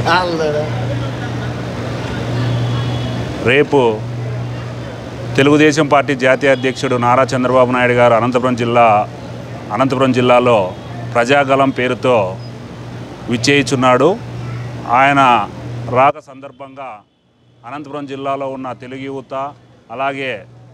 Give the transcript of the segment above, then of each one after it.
వాళ్ళ రేపు తెలుగుదేశం పార్టీ జాతీయ అధ్యక్షుడు నారా చంద్రబాబు నాయుడు గారు అనంతపురం జిల్లా అనంతపురం జిల్లాలో ప్రజాగలం పేరుతో విచ్చేయిచున్నాడు ఆయన రాక సందర్భంగా అనంతపురం జిల్లాలో ఉన్న తెలుగు యువత అలాగే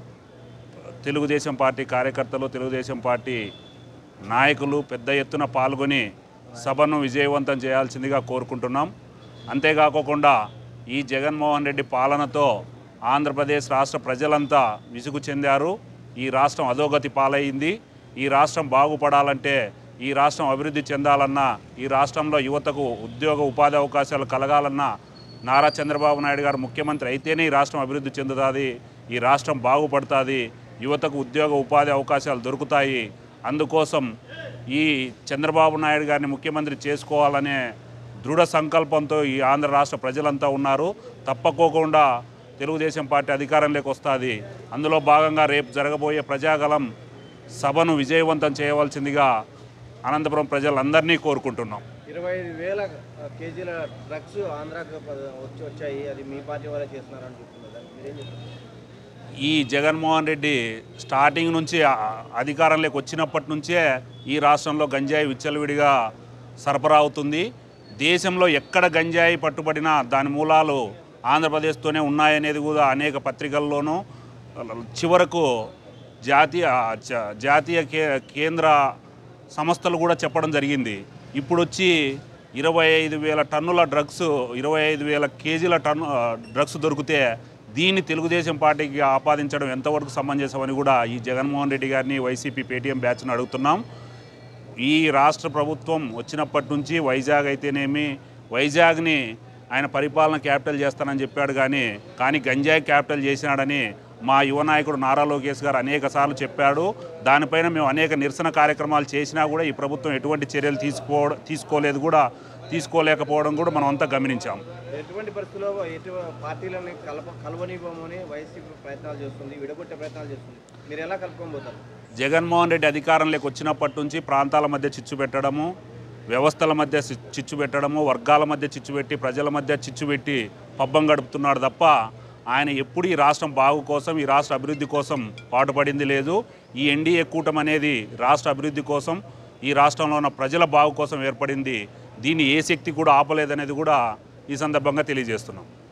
తెలుగుదేశం పార్టీ కార్యకర్తలు తెలుగుదేశం పార్టీ నాయకులు పెద్ద ఎత్తున పాల్గొని సభను విజయవంతం చేయాల్సిందిగా కోరుకుంటున్నాం అంతేకాకుండా ఈ జగన్మోహన్ రెడ్డి పాలనతో ఆంధ్రప్రదేశ్ రాష్ట్ర ప్రజలంతా విసుగు చెందారు ఈ రాష్ట్రం అధోగతి పాలైంది ఈ రాష్ట్రం బాగుపడాలంటే ఈ రాష్ట్రం అభివృద్ధి చెందాలన్నా ఈ రాష్ట్రంలో యువతకు ఉద్యోగ ఉపాధి అవకాశాలు కలగాలన్నా నారా చంద్రబాబు నాయుడు గారు ముఖ్యమంత్రి అయితేనే ఈ రాష్ట్రం అభివృద్ధి చెందుతుంది ఈ రాష్ట్రం బాగుపడుతుంది యువతకు ఉద్యోగ ఉపాధి అవకాశాలు దొరుకుతాయి అందుకోసం ఈ చంద్రబాబు నాయుడు గారిని ముఖ్యమంత్రి చేసుకోవాలనే దృఢ సంకల్పంతో ఈ ఆంధ్ర రాష్ట్ర ప్రజలంతా ఉన్నారు తప్పకోకుండా తెలుగుదేశం పార్టీ అధికారంలోకి వస్తుంది అందులో భాగంగా రేపు జరగబోయే ప్రజాగలం సభను విజయవంతం చేయవలసిందిగా అనంతపురం ప్రజలందరినీ కోరుకుంటున్నాం ఇరవై ఐదు వేల కేజీల డ్రగ్స్ ఆంధ్రాకు ప- వచ్చి వచ్చాయి అది మీ పార్టీ వాళ్ళే చేస్తున్నారని చెప్తున్నారు దానికి మీరేం చెప్తారు ఈ జగన్మోహన్ రెడ్డి స్టార్టింగ్ నుంచి ఆ- అధికారంలోకి వచ్చినప్పటి నుంచే ఈ రాష్ట్రంలో గంజాయి విచ్చలవిడిగా సరఫరా అవుతుంది దేశంలో ఎక్కడ గంజాయి పట్టుబడినా దాని మూలాలు ఆంధ్రప్రదేశ్తోనే ఉన్నాయనేది కూడా అనేక పత్రికల్లోనూ చివరకు జాతీయ జ- జాతీయ కే కేంద్ర సంస్థలు కూడా చెప్పడం జరిగింది ఇప్పుడు వచ్చి ఇరవై ఐదు వేల టన్నుల డ్రగ్స్ ఇరవై ఐదు వేల కేజీల టన్ను ఆ, డ్రగ్స్ దొరికితే దీన్ని తెలుగుదేశం పార్టీకి ఆపాదించడం ఎంతవరకు సమంజసమని కూడా ఈ జగన్మోహన్ రెడ్డి గారిని వైసీపీ పేటీఎం బ్యాచ్ను అడుగుతున్నాం ఈ రాష్ట్ర ప్రభుత్వం వచ్చినప్పటి నుంచి వైజాగ్ అయితేనేమి వైజాగ్ని ఆయన పరిపాలన క్యాపిటల్ చేస్తానని చెప్పాడు కానీ కానీ గంజాయి క్యాపిటల్ చేసినాడని మా యువ నాయకుడు నారా లోకేష్ గారు అనేక సార్లు చెప్పాడు దానిపైన మేము అనేక నిరసన కార్యక్రమాలు చేసినా కూడా ఈ ప్రభుత్వం ఎటువంటి చర్యలు తీసుకోవడం తీసుకోలేదు కూడా తీసుకోలేకపోవడం కూడా మనం అంతా గమనించాం ఎటువంటి పరిస్థితుల్లో ఎటు పార్టీలని కలప కలవనివ్వమని వైసీపీ ప్రయత్నాలు చేస్తుంది విడగొట్టే ప్రయత్నాలు చేస్తుంది మీరు ఎలా కలుపుకోబోతారు జగన్మోహన్ రెడ్డి అధికారంలోకి వచ్చినప్పటి నుంచి ప్రాంతాల మధ్య చిచ్చు పెట్టడము వ్యవస్థల మధ్య చి- చిచ్చు పెట్టడము వర్గాల మధ్య చిచ్చు పెట్టి ప్రజల మధ్య చిచ్చు పెట్టి పబ్బం గడుపుతున్నాడు తప్ప ఆయన ఎప్పుడు ఈ రాష్ట్రం బాగు కోసం ఈ రాష్ట్ర అభివృద్ధి కోసం పాటుపడింది లేదు ఈ ఎన్డీఏ కూటమి అనేది రాష్ట్ర అభివృద్ధి కోసం ఈ రాష్ట్రంలో ఉన్న ప్రజల బాగు కోసం ఏర్పడింది దీన్ని ఏ శక్తి కూడా ఆపలేదనేది కూడా ఈ సందర్భంగా తెలియజేస్తున్నాం